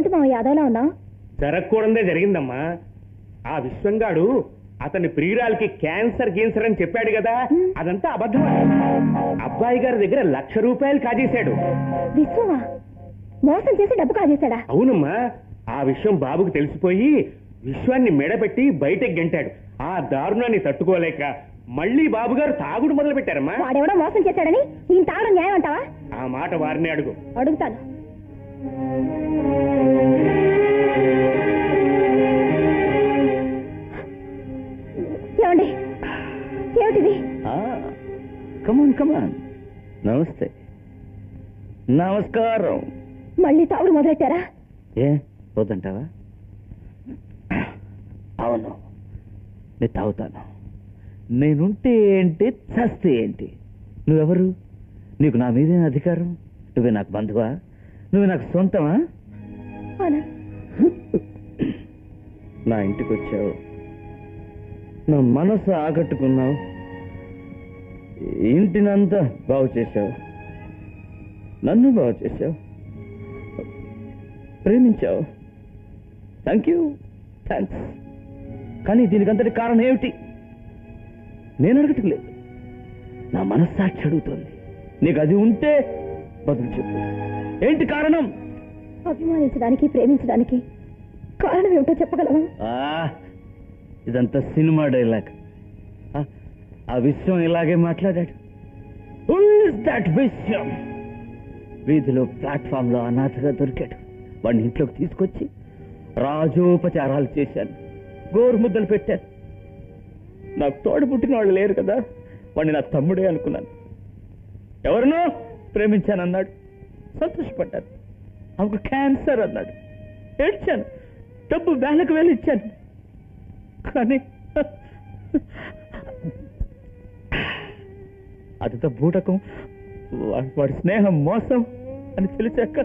ఏమిటి మా యాదవ్లా ఉన్నావు జరగకూడదే జరిగిందమ్మా ఆ విశ్వంగాడు అతని ప్రియురాలకి క్యాన్సర్ గీన్సర్ అని చెప్పాడు కదా అదంతా అబద్ధం అబ్బాయి గారి దగ్గర లక్ష రూపాయలు కాజేశాడు విశ్వమా మోసం చేసి డబ్బు కాజేశాడా అవునమ్మా ఆ విషయం బాబుకు తెలిసిపోయి విశ్వాన్ని మెడపెట్టి బయటకు గంటాడు ఆ దారుణాన్ని తట్టుకోలేక మళ్ళీ బాబు గారు తాగుడు మొదలు పెట్టారమ్మా వాడెవడో మోసం చేశాడని ఈయన తాగడం న్యాయం అంటావా ఆ మాట వారిని అడుగు అడుగుతాను ఏమండి ఏమిటిది కమాన్ కమాన్ నమస్తే నమస్కారం మళ్ళీ తాగుడు మొదలెట్టారా ఏ వద్దంటావా అవును నేను తాగుతాను నేనుంటే ఏంటి చస్తే ఏంటి నువ్వెవరు నీకు నా మీదే అధికారం నువ్వే నాకు బంధువా నువ్వే నాకు సొంతమా ఆనంద్ నా ఇంటికి వచ్చావు నా మనసు ఆకట్టుకున్నావు ఇంటినంతా బాగు చేశావు నన్ను బాగు చేశావు ప్రేమించావు థ్యాంక్ యూ థ్యాంక్స్ కానీ దీనికంతటి కారణం ఏమిటి నేను అడగటం లేదు నా మనస్సాక్షి అడుగుతోంది నీకు అది ఉంటే బదులు చెప్పు ఏంటి కారణం అభిమానించడానికి ప్రేమించడానికి కారణం ఏమిటో చెప్పగలవా ఆ, ఇదంతా సినిమా డైలాగ్ ఆ, ఆ విశ్వం ఇలాగే మాట్లాడాడు దట్ విశ్వం వీధిలో ప్లాట్ఫామ్ లో అనాథగా దొరికాడు వాడిని ఇంట్లోకి తీసుకొచ్చి రాజోపచారాలు చేశాను గోరు ముద్దలు పెట్టాను నాకు తోడు పుట్టిన వాళ్ళు లేరు కదా వాడిని నా తమ్ముడే అనుకున్నాను ఎవరినో ప్రేమించానన్నాడు సంతోషపడ్డాను ఆమెకు క్యాన్సర్ అన్నాడు ఏడ్చాను డబ్బు వేలకు వేలు ఇచ్చాను కానీ అదితో బూటకం వా- వాడి స్నేహం మోసం అని తెలిసాక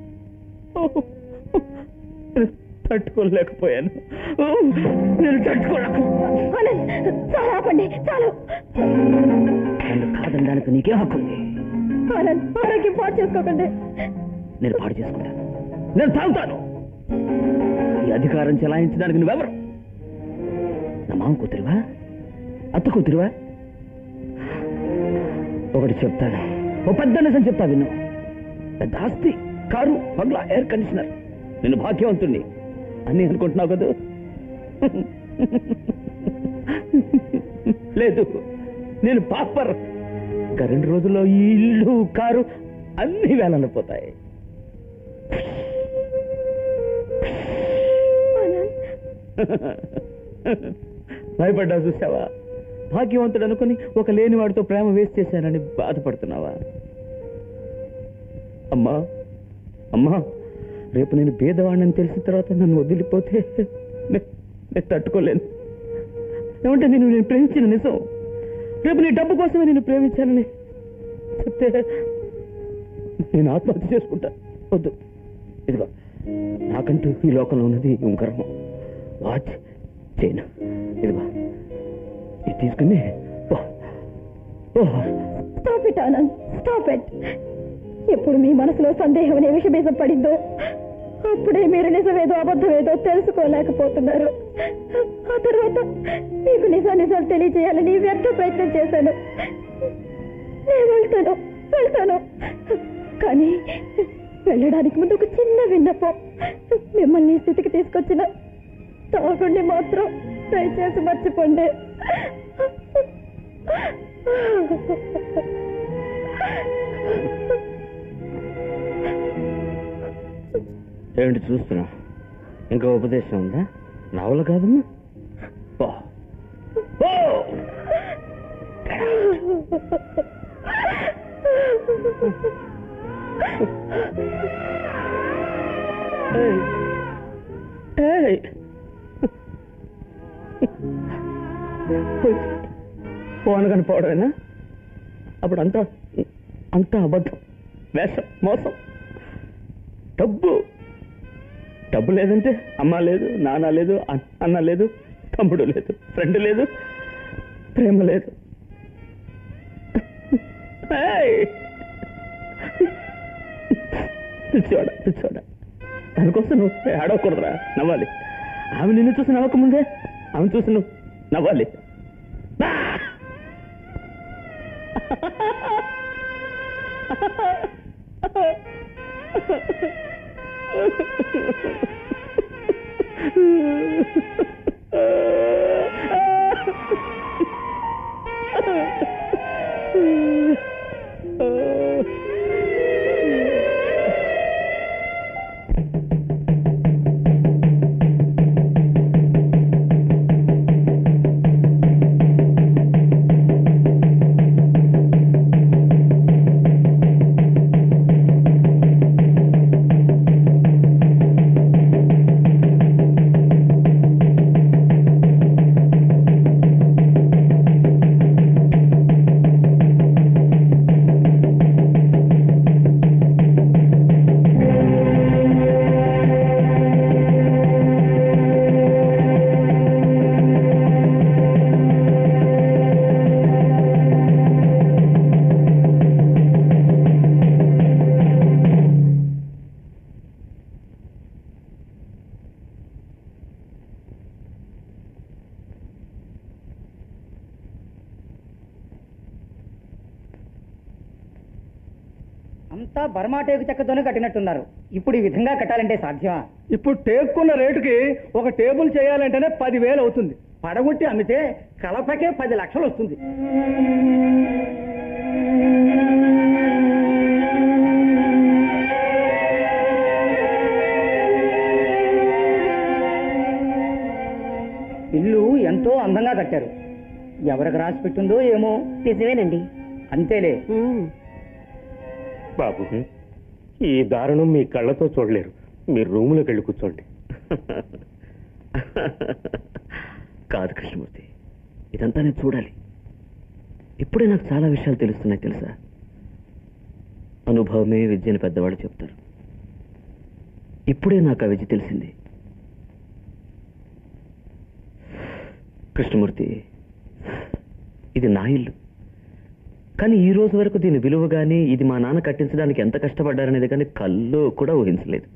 నేను తట్టుకోలేకపోయాను నేను తట్టుకోలేక ఆనంద్ చాలా ఆపండి చాలు నన్ను కాదనడానికి నీకే హక్కు ఉంది ఆనంద్ ఆరోగ్యం పాటు చేసుకోకండి నేను పాడు చేసుకుంటాను నేను తాగుతాను ఈ అధికారం చెలాయించడానికి నువ్వెవరు నా మామ కూతురివా అత్త కూతురివా ఒకటి చెప్తాను ఓ పెద్ద నిజం చెప్తా విన్ను పెద్ద ఆస్తి కారు బంగ్లా ఎయిర్ కండిషనర్ నేను భాగ్యవంతుణ్ణి అని అనుకుంటున్నావు కదా లేదు నేను పాపర్ ఇంకా రెండు రోజుల్లో ఈ ఇల్లు కారు అన్ని వేలన పోతాయి భయపడ్డా చూసావా భాగ్యవంతుడు అనుకుని ఒక లేనివాడితో ప్రేమ వేస్ట్ చేశానని బాధపడుతున్నావా అమ్మా అమ్మా రేపు నేను పేదవాడిని తెలిసిన తర్వాత నన్ను వదిలిపోతే నే- నేను తట్టుకోలేను ఏమంటే నేను నేను ప్రేమించిన నిజం రేపు నీ డబ్బు కోసమే నేను ప్రేమించానని చెప్తే నేను ఆత్మహత్య చేసుకుంటా వద్దు ఇదిగో నాకంటూ ఈ లోకంలో ఉన్నది ఈ ఉంగరం వాచ్ చైన్ ఇదిగో ఇది తీసుకుని oh oh stop it Anand stop it ఎప్పుడు మీ మనసులో సందేహం అనే విషబీజం పడిందో అప్పుడే మీరు నిజమేదో అబద్ధమేదో తెలుసుకోలేకపోతున్నారు ఆ తర్వాత మీకు నిజా నిజాలు తెలియజేయాలని వ్యర్థ ప్రయత్నం చేశాను నేను వెళ్తాను వెళ్తాను కానీ వెళ్ళడానికి ముందు ఒక చిన్న విన్నపం మిమ్మల్ని ఈ స్థితికి తీసుకొచ్చిన తాగుండి మాత్రం దయచేసి మర్చిపోండి ఏమిటి చూస్తున్నా ఇంకా ఉపదేశం ఉందా నావల కాదమ్మా ఓ ఓ ఏయ్. ఏయ్. పోను కానీ పోవడమేనా అప్పుడు అంతా అంతా అబద్ధం వేషం మోసం డబ్బు డబ్బు లేదంటే అమ్మ లేదు నాన్న లేదు అన్- అన్న లేదు తమ్ముడు లేదు ఫ్రెండ్ లేదు ప్రేమ లేదు ఏయ్! పిచ్చోడా పిచ్చోడా దానికోసం నువ్వు ఏడవకూడదురా నవ్వాలి ఆమె నిన్ను చూసి నవ్వకముందే ఆమె చూసి నువ్వు నవ్వాలి ఆ! అంతా బర్మా టేకు చెక్కతోనే కట్టినట్టున్నారు ఇప్పుడు ఈ విధంగా కట్టాలంటే సాధ్యమా ఇప్పుడు టేకున్న రేటుకి ఒక టేబుల్ చేయాలంటేనే పదివేలు అవుతుంది పడగొట్టి అమ్మితే కలపకే పది లక్షలు వస్తుంది ఇల్లు ఎంతో అందంగా కట్టారు ఎవరికి రాసి పెట్టిందో ఏమో నిజమేనండి అంతేలే బాబు ఈ దారుణం మీ కళ్ళతో చూడలేరు మీరు రూములోకి వెళ్ళి కూర్చోండి కాదు కృష్ణమూర్తి ఇదంతా నేను చూడాలి ఇప్పుడే నాకు చాలా విషయాలు తెలుస్తున్నాయి తెలుసా అనుభవమే విద్యని పెద్దవాళ్ళు చెప్తారు ఇప్పుడే నాకు ఆ విద్య తెలిసింది కృష్ణమూర్తి ఇది నా ఇల్లు కానీ ఈ రోజు వరకు దీని విలువ కానీ ఇది మా నాన్న కట్టించడానికి ఎంత కష్టపడ్డారనేది కానీ కళ్ళు కూడా ఊహించలేదు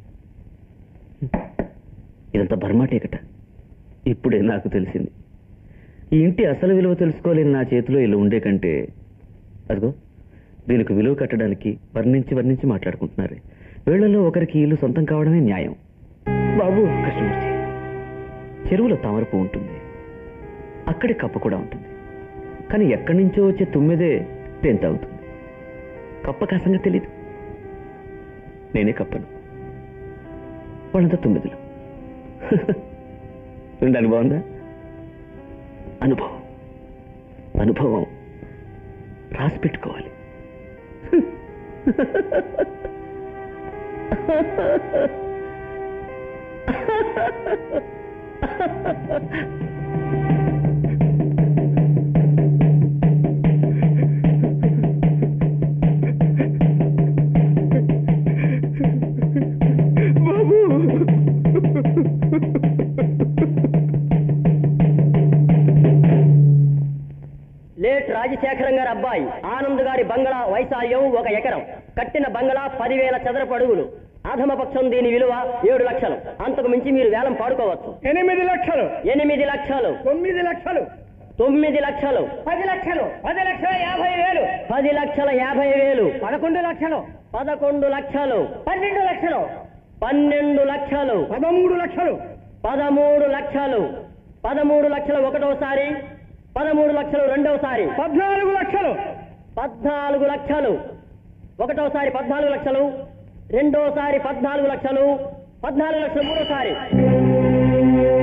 ఇదంతా బర్మాటేకట ఇప్పుడే నాకు తెలిసింది ఈ ఇంటి అసలు విలువ తెలుసుకోలేని నా చేతిలో ఇల్లు ఉండే కంటే అదిగో దీనికి విలువ కట్టడానికి వర్ణించి వర్ణించి మాట్లాడుకుంటున్నారు వీళ్ళలో ఒకరికి ఇల్లు సొంతం కావడమే న్యాయం బాబు కృష్ణమూర్తి చెరువులో తామరపు ఉంటుంది అక్కడే కప్ప కూడా ఉంటుంది కానీ ఎక్కడి నుంచో వచ్చే తుమ్మెదే తేంత అవుతుంది కప్ప కాసంగా తెలీదు నేనే కప్పను వాళ్ళంతా తుమ్మెదులు వినడానికి బాగుందా అనుభవం అనుభవం రాసి పెట్టుకోవాలి లేట్ రాజశేఖరం గారి అబ్బాయి ఆనంద్ గారి బంగళా వైశాల్యం ఒక ఎకరం కట్టిన బంగళా పదివేల చదరపు అడుగులు అధమపక్షం దీని విలువ ఏడు లక్షలు అంతకు మించి మీరు వేలం పాడుకోవచ్చు ఎనిమిది లక్షలు ఎనిమిది లక్షలు తొమ్మిది లక్షలు తొమ్మిది లక్షలు పది లక్షలు పది లక్షల యాభై వేలు పది లక్షల యాభై వేలు పదకొండు లక్షలు పదకొండు లక్షలు పన్నెండు లక్షలు పన్నెండు లక్షలు పదమూడు లక్షలు పదమూడు లక్షలు పదమూడు లక్షలు ఒకటోసారి పదమూడు లక్షలు రెండవసారి పద్నాలుగు లక్షలు పద్నాలుగు లక్షలు ఒకటోసారి పద్నాలుగు లక్షలు రెండోసారి పద్నాలుగు లక్షలు పద్నాలుగు లక్షలు మూడోసారి